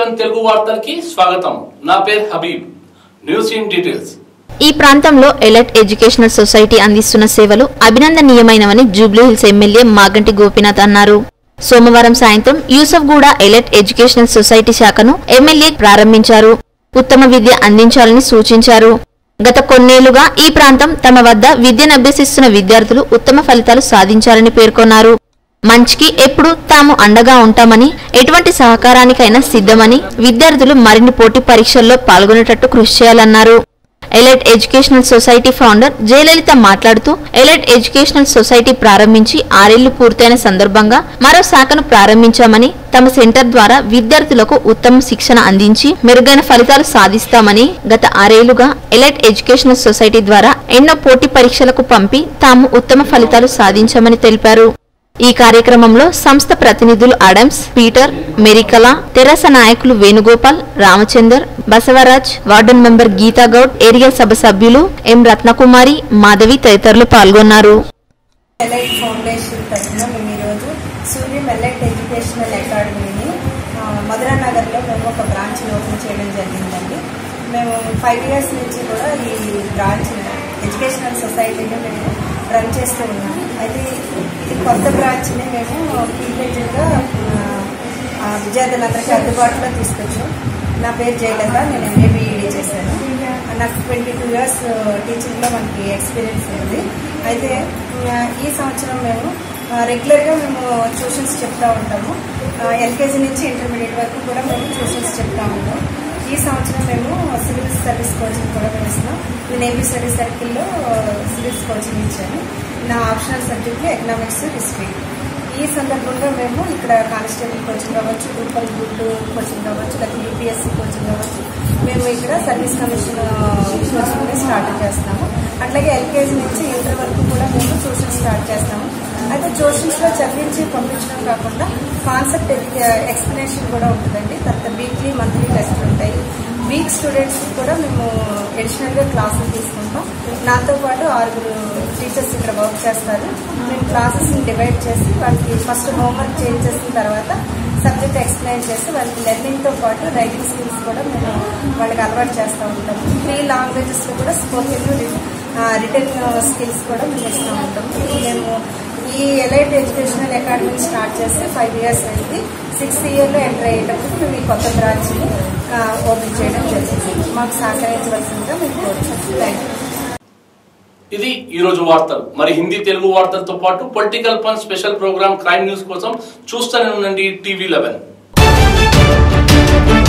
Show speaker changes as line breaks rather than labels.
eleven Telugu వార్తలకి స్వాగతం నా పేరు హబీబ్ న్యూస్ ఇన్ డీటెయిల్స్
ఈ ప్రాంతంలో ఎలర్ట్ ఎడ్యుకేషనల్ సొసైటీ అందిస్తున్న సేవలు అభినందనీయమైనవని జూబ్లీహిల్స్ ఎమ్మెల్యే మాగంటి గోపీనాథ్ అన్నారు సోమవారం సాయంత్రం యూసఫ్గూడ ఎలర్ట్ ఎడ్యుకేషనల్ సొసైటీ శాఖను ఎమ్మెల్యే ప్రారంభించారు ఉత్తమ విద్య అందించాలని సూచించారు గత కొన్నేళ్లుగా ఈ ప్రాంతం తమ వద్ద విద్యనభ్యసిస్తున్న విద్యార్థులు ఉత్తమ ఫలితాలు సాధించాలని పేర్కొన్నారు మంచికి ఎప్పుడు తాము అండగా ఉంటామని ఎటువంటి సహకారానికైనా సిద్ధమని విద్యార్థులు మరిన్ని పోటీ పరీక్షల్లో పాల్గొనేటట్టు కృషి చేయాలన్నారు Elite educational society founder Jayalalitha మాట్లాడుతూ ఎలైట్ ఎడ్యుకేషనల్ సొసైటీ ప్రారంభించి ఆరేళ్లు పూర్తయిన సందర్భంగా మరో శాఖను ప్రారంభించామని తమ సెంటర్ ద్వారా విద్యార్థులకు ఉత్తమ శిక్షణ అందించి మెరుగైన ఫలితాలు సాధిస్తామని గత ఆరేళ్లుగా ఎలైట్ ఎడ్యుకేషనల్ సొసైటీ ద్వారా ఎన్నో పోటీ పరీక్షలకు పంపి తాము ఉత్తమ ఫలితాలు సాధించామని తెలిపారు ఈ కార్యక్రమంలో సంస్థ ప్రతినిధులు అడమ్స్ పీటర్ మెరికల తెరాస నాయకులు Venugopal Ramachandar Basavaraj warden member Geetha Goud area సభ సభ్యులు ఎం రత్నకుమారి మాధవి తదితరులు పాల్గొన్నారు
ఎలైట్ ఫౌండేషన్ తరఫున మేము ఈరోజు సూర్యం ఎలైట్ ఎడ్యుకేషనల్ అకాడమీని ఆ, మధురా నగర్లో మేము ఒక బ్రాంచ్ ఓపెన్ చేయడం జరిగిందండి మేము ఫైవ్ ఇయర్స్ నుంచి కూడా ఈ బ్రాంచ్ ఎడ్యుకేషనల్ సొసైటీని మేము రన్ చేస్తూ ఉన్నాము అయితే ఈ కొత్త బ్రాంచ్ని మేము ఫీల్డ్గా విద్యార్థులందరికీ అందుబాటులో తీసుకొచ్చాం నా పేరు జయలత నేను ఎంఏ బీఈడీ చేశాను నాకు ట్వంటీ టూ ఇయర్స్ టీచింగ్లో మనకి ఎక్స్పీరియన్స్ ఉంది అయితే ఆ, ఈ సంవత్సరం మేము ఆ, రెగ్యులర్గా మేము ట్యూషన్స్ చెప్తా ఉంటాము ఎల్కేజీ నుంచి ఇంటర్మీడియట్ వరకు కూడా మేము ట్యూషన్స్ చెప్తా ఉంటాం ఈ సంవత్సరం మేము సివిల్ సర్వీస్ కోచింగ్ కూడా మేము ఇస్తున్నాం నేను ఏపీ స్టడీ సర్కిల్లో సివిల్స్ కోచింగ్ ఇచ్చాను నా ఆప్షనల్ సబ్జెక్ట్లో ఎకనామిక్స్ హిస్టరీ ఈ సందర్భంగా మేము ఇక్కడ కానిస్టేబుల్ కోచింగ్ కావచ్చు రూపల్ గుడ్ కోచింగ్ కావచ్చు లేకపోతే యూపీఎస్సీ కోచింగ్ కావచ్చు మేము ఇక్కడ సర్వీస్ కమిషన్ కోచింగ్ స్టార్ట్ చేస్తాము అట్లాగే ఎల్కేజీ నుంచి ఇంటర్ వరకు కూడా మేము ట్యూషన్ స్టార్ట్ చేస్తాము అయితే ట్యూషన్స్ లో చదివించి పంపించడం కాకుండా కాన్సెప్ట్ ఎక్స్ప్లెనేషన్ కూడా ఉంటుందండి తర్వాత వీక్లీ మంత్లీ టెస్ట్లు ఉంటాయి వీక్ స్టూడెంట్స్ కూడా మేము అడిషనల్ గా క్లాసులు తీసుకుంటాం నాతో పాటు ఆరుగురు టీచర్స్ ఇక్కడ వర్క్ చేస్తారు మేము క్లాసెస్ ని డివైడ్ చేసి వాళ్ళకి ఫస్ట్ హోంవర్క్ చేంజ్ చేసిన తర్వాత సబ్జెక్ట్ ఎక్స్ప్లెయిన్ చేసి వాళ్ళకి లెర్నింగ్ తో పాటు రైటింగ్ స్కిల్స్ కూడా మేము వాళ్ళకి అలవాటు చేస్తూ ఉంటాం త్రీ లాంగ్వేజెస్ లో కూడా స్పోకెన్ రిటర్న్ స్కిల్స్ కూడా మేము ఇస్తూ ఉంటాం మేము ఈ ఎలైట్ ఎడ్యుకేషనల్ అకాడమీ స్టార్ట్ చేసి ఫైవ్ ఇయర్స్ అయింది సిక్స్త్ ఇయర్లో ఎంటర్ అయ్యేటప్పుడు మేము ఈ కొత్త బ్రాంచ్ని ఓపెన్ చేయడం జరిగింది మాకు సహకరించవలసిందిగా మేము కోరుతున్నాం థ్యాంక్ యూ
ఇది ఈ రోజు వార్తలు మరి హిందీ తెలుగు వార్తలతో పాటు political fun special programme crime news కోసం చూస్తూనే ఉండండి టీవీ లెవెన్